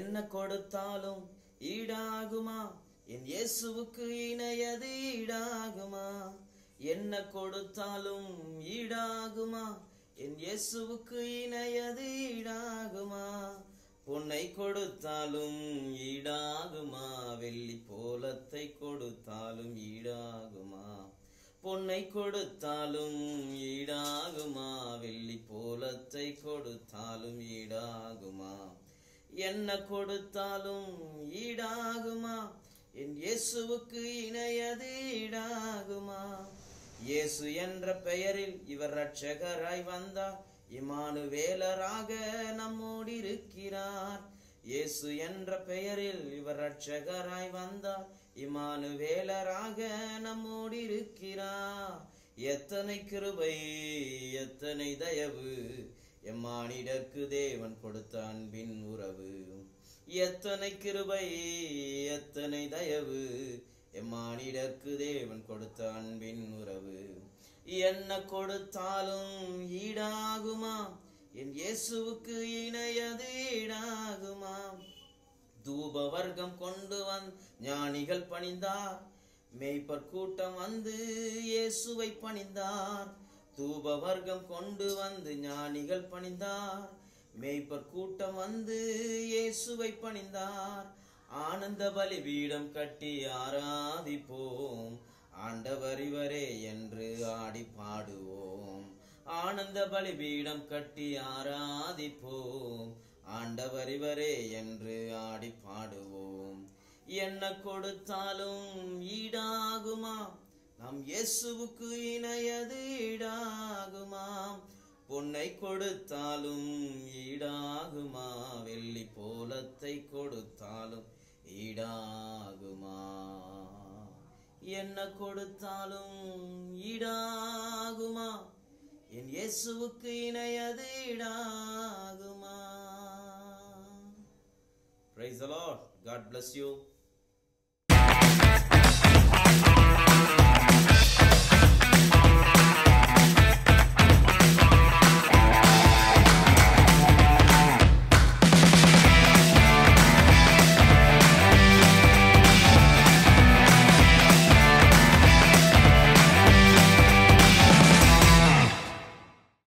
என்ன கொடுத்தாலும் ஈடாகுமா என் இயேசுவுக்கு இணையது ஈடாகுமா என்ன கொடுத்தாலும் ஈடாகுமா என் இயேசுவுக்கு இணையது ஈடாகுமா பொன்னை கொடுத்தாலும் ஈடாகுமா வெள்ளி போலத்தை கொடுத்தாலும் ஈடாகுமா பொன்னை கொடுத்தாலும் ஈடாகுமா வெள்ளி போலத்தை கொடுத்தாலும் ஈடாகுமா என்ன கொடுத்தாலும் ஈடாகுமா என் இயேசுவுக்கு இணையது ஈடாகுமா இயேசு என்ற பெயரில் இவர் இரட்சகராய் வந்தார் இமானுவேலராக நம்மோடு இருக்கிறார் இயேசு என்ற பெயரில் இவர் இரட்சகராய் வந்தார் இமானுவேலராக நம்மோடு இருக்கிறார் எத்தனை கிருபை எத்தனை தயவு எம்மானிடற்கு தேவன் கொடுத்த அன்பின் உறவு எத்தனை கிருபை எத்தனை தயவு எம்மானிடற்கு தேவன் கொடுத்த அன்பின் உறவு என்ன கொடுத்தாலும் ஈடாகுமா என் இயேசுவுக்கு இணையது ஈடாகுமா தூப வர்க்கம் கொண்டு வந் ஞானிகள் பணிந்தார் மேய்ப்பர் கூட்டம் வந்து இயேசுவை பணிந்தார் தூப வர்க்கம் கொண்டு வந்து ஞானிகள் பணிந்தார் மேய்ப்பர் கூட்டம் வந்து இயேசுவை பணிந்தார் ஆனந்த பலிபீடம் கட்டி ஆராதிப்போம் ஆண்டவர் இவரே என்று ஆடி பாடுவோம் ஆனந்த பலிபீடம் கட்டி ஆராதிப்போம் ஆண்டவர் இவரே என்று ஆடி பாடுவோம் என்ன கொடுத்தாலும் ஈடாகுமா நம் இயேசுவுக்கு இணையது ஈடாகுமாம் பொன்னை கொடுத்தாலும் ஈடாகுமா வெள்ளி போலத்தை கொடுத்தாலும் ஈடாகுமா என்ன கொடுத்தாலும் ஈடாகுமா என் இயேசுவுக்கு இணையது ஈடாகுமா Praise the Lord. God bless you.